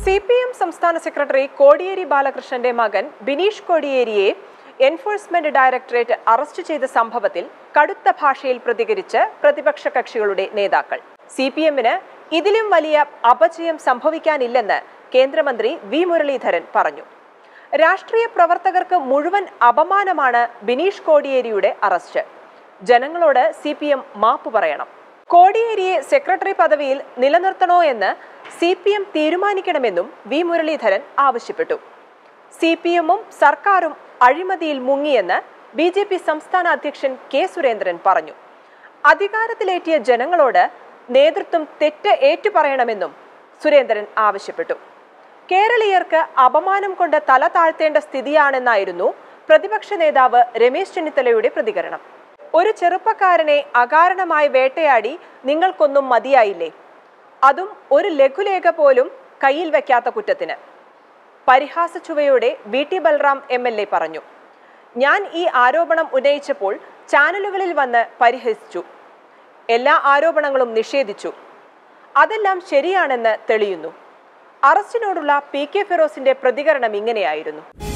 C P M സംസ്ഥാന secretary Kodiyeri ബാലകൃഷ്ണന്റെ മകൻ ബിനീഷ് കോടിയേരിയെ എൻഫോഴ്സ്മെന്റ് ഡയറക്ടറേറ്റ് അറസ്റ്റ് ചെയ്ത സംഭവത്തിൽ കടുത്ത ഭാഷയിൽ പ്രതികരിച്ച് പ്രതിപക്ഷ കക്ഷികളുടെ നേതാക്കൾ സി പി എമ്മിന് ഇതിലും വലിയ അപജയം സംഭവിക്കാനില്ലെന്ന് കേന്ദ്രമന്ത്രി വി മുരളീധരൻ പറഞ്ഞു രാഷ്ട്രീയ പ്രവർത്തകർക്ക് മുഴുവൻ അപമാനമാണ് ബിനീഷ് കോടിയേരിയുടെ അറസ്റ്റ് ജനങ്ങളോട് സി പി എം മാപ്പ് പറയണം കോടിയേരിയെ സെക്രട്ടറി പദവിയിൽ നിലനിർത്തണോ എന്ന് സി പി എം തീരുമാനിക്കണമെന്നും വി മുരളീധരൻ ആവശ്യപ്പെട്ടു സി പി എമ്മും സർക്കാരും അഴിമതിയിൽ മുങ്ങിയെന്ന് ബി ജെ പി സംസ്ഥാന അധ്യക്ഷൻ കെ സുരേന്ദ്രൻ പറഞ്ഞു അധികാരത്തിലേറ്റിയ ജനങ്ങളോട് നേതൃത്വം തെറ്റ് ഏറ്റുപറയണമെന്നും സുരേന്ദ്രൻ ആവശ്യപ്പെട്ടു കേരളീയർക്ക് അപമാനം കൊണ്ട് തല താഴ്ത്തേണ്ട സ്ഥിതിയാണെന്നായിരുന്നു പ്രതിപക്ഷ നേതാവ് രമേശ് ചെന്നിത്തലയുടെ പ്രതികരണം ഒരു ചെറുപ്പക്കാരനെ അകാരണമായി വേട്ടയാടി നിങ്ങൾക്കൊന്നും മതിയായില്ലേ അതും ഒരു ലഘുലേഖ പോലും കയ്യിൽ വെക്കാത്ത കുറ്റത്തിന് പരിഹാസ ചുവയോടെ V T Balram M L A പറഞ്ഞു ഞാൻ ഈ ആരോപണം ഉന്നയിച്ചപ്പോൾ ചാനലുകളിൽ വന്ന് പരിഹസിച്ചു എല്ലാ ആരോപണങ്ങളും നിഷേധിച്ചു അതെല്ലാം ശരിയാണെന്ന് തെളിയുന്നു അറസ്റ്റിനോടുള്ള പി കെ ഫിറോസിന്റെ പ്രതികരണം ഇങ്ങനെയായിരുന്നു